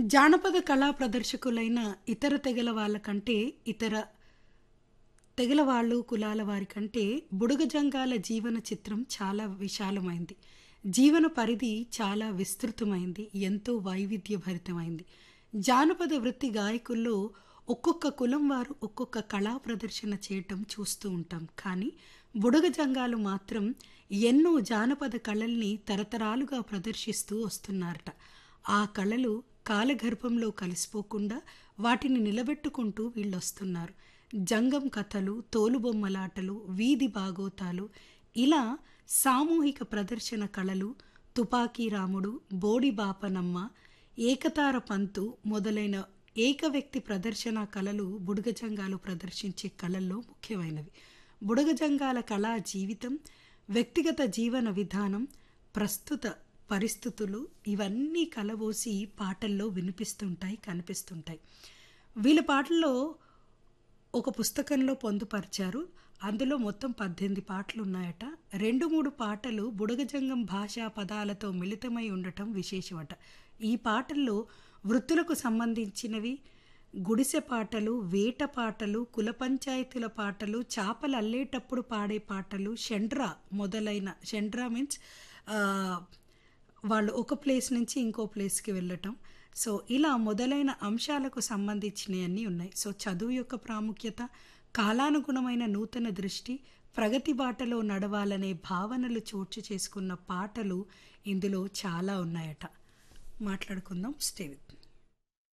జానపద కళా ప్రదర్శకులైన ఇతర తెగల వాళ్ళ కంటే ఇతర తెగల వాళ్ళు కులాల వారి కంటే బుడగజంగాల జీవన చిత్రం చాలా విశాలమైంది జీవన పరిధి చాలా విస్తృతమైంది ఎంతో వైవిధ్యభరితమైంది జానపద వృత్తి గాయకుల్లో ఒక్కొక్క కులం వారు ఒక్కొక్క కళా ప్రదర్శన చేయటం చూస్తూ ఉంటాం కానీ బుడగజంగాలు మాత్రం ఎన్నో జానపద కళల్ని తరతరాలుగా ప్రదర్శిస్తూ వస్తున్నారట ఆ కళలు కాలగర్భంలో కలిసిపోకుండా వాటిని నిలబెట్టుకుంటూ వీళ్ళొస్తున్నారు జంగం కథలు తోలుబొమ్మలాటలు వీధి బాగోతాలు ఇలా సామూహిక ప్రదర్శన కళలు తుపాకీ రాముడు బోడి బాపనమ్మ ఏకతార పంతు మొదలైన ఏక వ్యక్తి ప్రదర్శన కళలు బుడగజంగాలు ప్రదర్శించే కళల్లో ముఖ్యమైనవి బుడగజంగాల కళా జీవితం వ్యక్తిగత జీవన విధానం ప్రస్తుత పరిస్థితులు ఇవన్నీ కలబోసి పాటల్లో వినిపిస్తుంటాయి కనిపిస్తుంటాయి వీళ్ళ పాటల్లో ఒక పుస్తకంలో పొందుపరిచారు అందులో మొత్తం పద్దెనిమిది పాటలు ఉన్నాయట రెండు మూడు పాటలు బుడగజంగం భాషా పదాలతో మిళితమై ఉండటం విశేషమట ఈ పాటల్లో వృత్తులకు సంబంధించినవి గుడిసె పాటలు వేట పాటలు కుల పంచాయతీల పాటలు చేపలు అల్లేటప్పుడు పాడే పాటలు షండ్రా మొదలైన షండ్రా మీన్స్ వాళ్ళు ఒక ప్లేస్ నుంచి ఇంకో ప్లేస్కి వెళ్ళటం సో ఇలా మొదలైన అంశాలకు సంబంధించినవన్నీ ఉన్నాయి సో చదువు యొక్క ప్రాముఖ్యత కాలానుగుణమైన నూతన దృష్టి ప్రగతి బాటలో నడవాలనే భావనలు చోటు చేసుకున్న పాటలు ఇందులో చాలా ఉన్నాయట మాట్లాడుకుందాం స్టే విత్